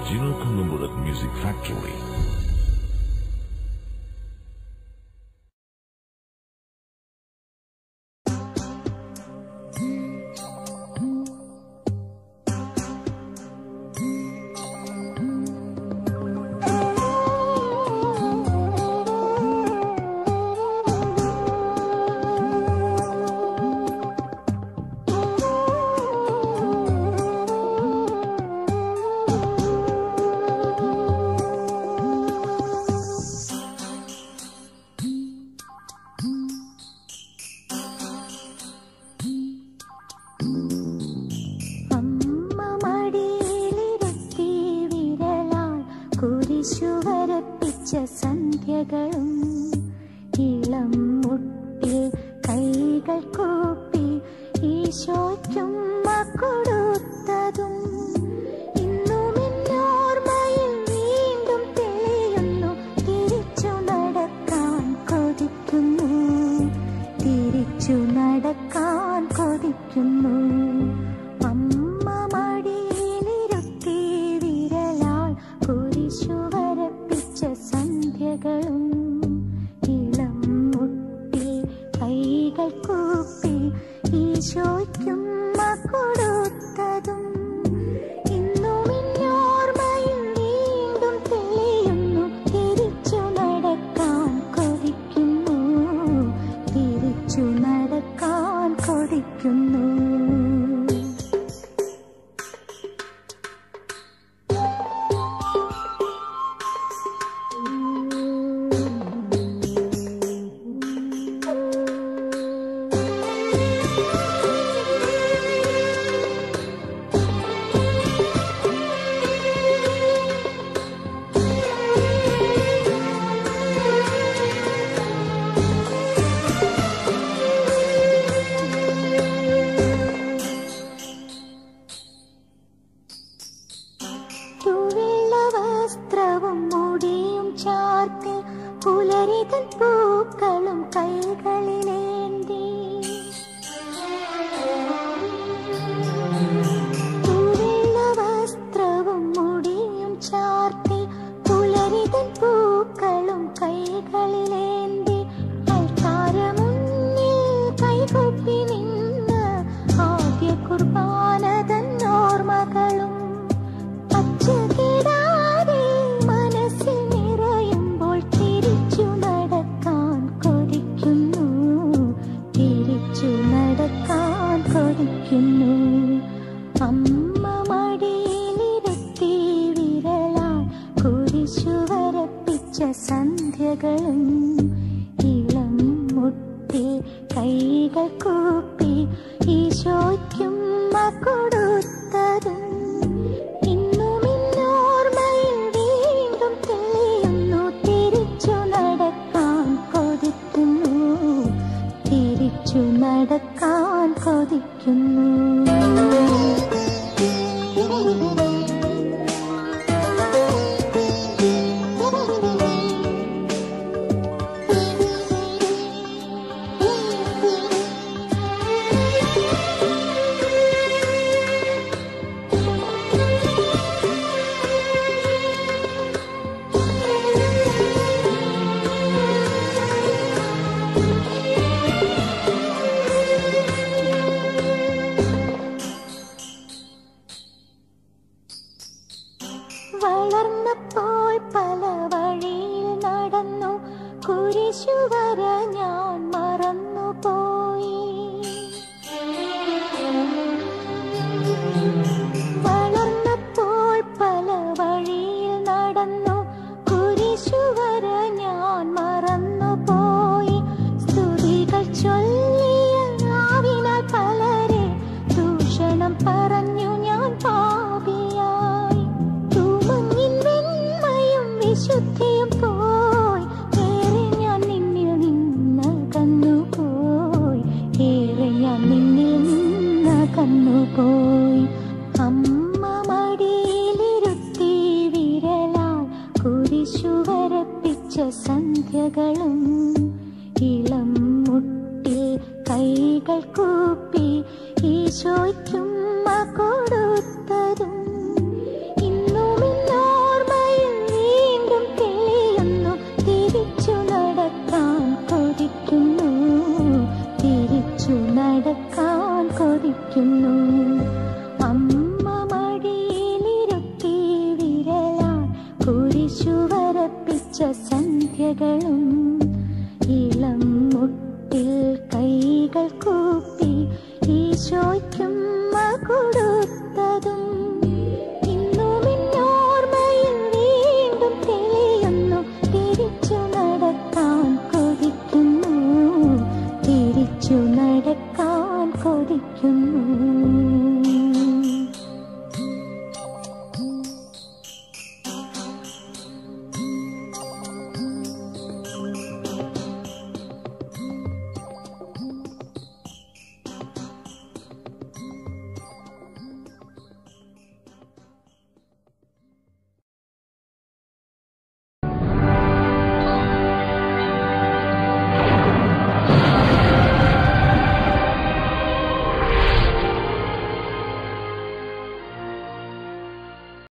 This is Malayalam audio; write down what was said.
Gino Columburat Music Factory. അമ്മ മടിയിലിരുത്തി വിരലാൽ കുരിശു വരപ്പിച്ച സന്ധ്യകളും ഇളം മുട്ടിൽ കൈകൾ കൂപ്പി ഈശോയ്ക്കുമ്മ കൊടുത്തതും ഇന്നും എന്നോർമ്മയിൽ വീണ്ടും തെളിയുന്നു തിരിച്ചു നടക്കാൻ കൊതിക്കുന്നു തിരിച്ചു നടക്കാൻ കൊതിക്കുന്നു അമ്മ മടിയിലിരുത്തി വിരലാൽ കുരിശു വരപ്പിച്ച സന്ധ്യകളും ഇളം മുട്ടിൽ കൈകൾ കൂപ്പി ഈശോയ്ക്കുമ്മ കൊടുത്തതും ഇന്നും എന്നോർമ്മയിൽ വീണ്ടും തെളിയുന്നു തിരിച്ചു നടക്കാൻ കൊതിക്കുന്നു തിരിച്ചു നടക്കാൻ കൊതിക്കുന്നു തുവെള്ള വസ്ത്രവും മുടിയും ചാർത്തി പുലരിതൻ പൂക്കളും കൈകളിലേന്തി തുവെള്ള വസ്ത്രവും മുടിയും ചാർത്തി പുലരിതൻ പൂക്കളും കൈകളിലേന്തി അൽത്താരമുന്നിൽ കൈകൊപ്പി നിന്ന് ആദ്യ കുർബാനതൻ ഓർമ്മകളും പച്ചകിടാതെ മനസ്സിൽ നിറയുമ്പോൾ തിരിച്ചു നടക്കാൻ കൊതിക്കുന്നു തിരിച്ചു നടക്കാൻ കൊതിക്കുന്നു അമ്മ മടിയിലിരുത്തി വിരലാൽ കുരിശു വരപ്പിച്ച സന്ധ്യകളും ഇളം മുട്ടിൽ കൈകൾ കൂപ്പി ഈശോയ്ക്കുമ്മ കൊടുത്തതും ഇന്നും ഇന്നോർമ്മയിൽ വീണ്ടും തെളിയുന്നു തിരിച്ചു നടക്കാൻ കൊതിക്കുന്നു തിരിച്ചു നടക്കാൻ കൊതിക്കുന്നു വളർന്നപ്പോൾ പല വഴിയിൽ നടന്നു കുരിശു വര ഞാൻ മറന്നുപോയി വളർന്നപ്പോൾ പല വഴിയിൽ നടന്നു കുരിശു വര ഞാൻ മറന്നുപോയി സ്തുതികൾ ചൊല്ലിയ നാവിനാൽ പലരെ ദൂഷണം പറഞ്ഞു ഞാൻ പാപിയായി തൂമഞ്ഞിൻ വെണ്മയും വിശുദ്ധിയും പോയി ഏറെ ഞാൻ നിന്നിൽ നിന്ന് കന്നുപോയി ഏറെ ഞാൻ നിന്നിൽ നിന്ന് കന്നുപോയി അമ്മ മടിയിലിരുത്തി വിരലാൽ കുരിശു വരപ്പിച്ച സന്ധ്യകളും ഇളം മുട്ടിൽ കൈകൾ കൂപ്പി ഈശോയ്ക്കുമ്മ കൊടുത്തതും ഇന്നും ഇന്നോ കുരിശുവരപ്പിച്ച സന്ധ്യകളും ഇളം മുട്ടിൽ കൈകൾ കൂപ്പി ഈശോയ്ക്ക്